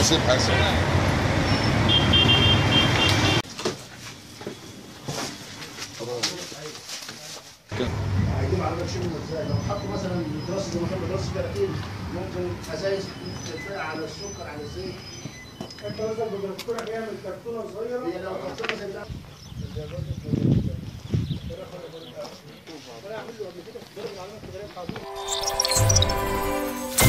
حاسب حاسب هيجيب عربيه تشيل ازاي لو حطوا مثلا دراسه زي ما كان دراسه كراتين ممكن ازايز تتفرق على السكر على الزيت انت مثلا بتكون بيعمل كرتونه صغيره هي لو كرتونه زي ده انا اعمل له قبل كده في الدرجه العالميه التجاريه بتاعته